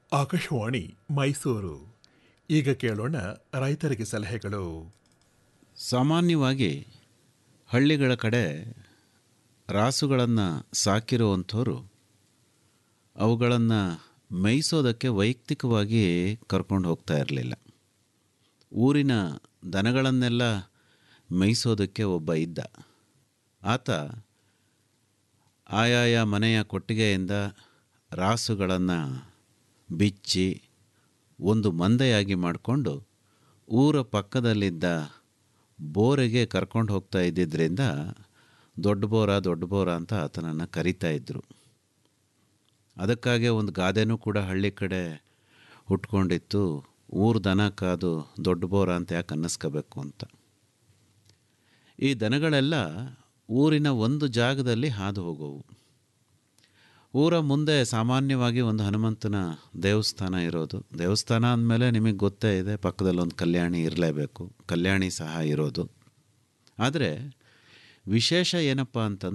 ಆಕಾಶವಾಣಿ ಮೈಸೂರು ಈಗ ಕೇಳೋಣ ರೈತರಿಗೆ ಸಲಹೆಗಳು ಸಾಮಾನ್ಯವಾಗಿ ಹಳ್ಳಿಗಳ ಕಡೆ ರಾಸುಗಳನ್ನು ಸಾಕಿರುವಂಥವ್ರು ಅವುಗಳನ್ನು ಮೇಯಿಸೋದಕ್ಕೆ ವೈಯಕ್ತಿಕವಾಗಿ ಕರ್ಕೊಂಡು ಹೋಗ್ತಾ ಇರಲಿಲ್ಲ ಊರಿನ ದನಗಳನ್ನೆಲ್ಲ ಮೇಯಿಸೋದಕ್ಕೆ ಒಬ್ಬ ಇದ್ದ ಆತ ಆಯಾಯ ಮನೆಯ ಕೊಟ್ಟಿಗೆಯಿಂದ ರಾಸುಗಳನ್ನು ಬಿಚ್ಚಿ ಒಂದು ಮಂದೆಯಾಗಿ ಮಾಡಿಕೊಂಡು ಊರ ಪಕ್ಕದಲ್ಲಿದ್ದ ಬೋರೆಗೆ ಕರ್ಕೊಂಡು ಹೋಗ್ತಾ ಇದ್ದಿದ್ದರಿಂದ ದೊಡ್ಡ ಬೋರ ದೊಡ್ಡ ಬೋರ ಅಂತ ಆತನನ್ನು ಕರಿತಾ ಇದ್ದರು ಅದಕ್ಕಾಗೆ ಒಂದು ಗಾದೆನೂ ಕೂಡ ಹಳ್ಳಿ ಕಡೆ ಹುಟ್ಕೊಂಡಿತ್ತು ಊರು ದನ ಕಾದು ದೊಡ್ಡ ಬೋರ ಅಂತ ಯಾಕೆ ಅನ್ನಿಸ್ಕೋಬೇಕು ಅಂತ ಈ ದನಗಳೆಲ್ಲ ಊರಿನ ಒಂದು ಜಾಗದಲ್ಲಿ ಹಾದು ಹೋಗೋವು ಊರ ಮುಂದೆ ಸಾಮಾನ್ಯವಾಗಿ ಒಂದು ಹನುಮಂತನ ದೇವಸ್ಥಾನ ಇರೋದು ದೇವಸ್ಥಾನ ಅಂದಮೇಲೆ ನಿಮಗೆ ಗೊತ್ತೇ ಇದೆ ಪಕ್ಕದಲ್ಲಿ ಒಂದು ಕಲ್ಯಾಣಿ ಇರಲೇಬೇಕು ಕಲ್ಯಾಣಿ ಸಹ ಇರೋದು ಆದರೆ ವಿಶೇಷ ಏನಪ್ಪ ಅಂತಂದ್ರೆ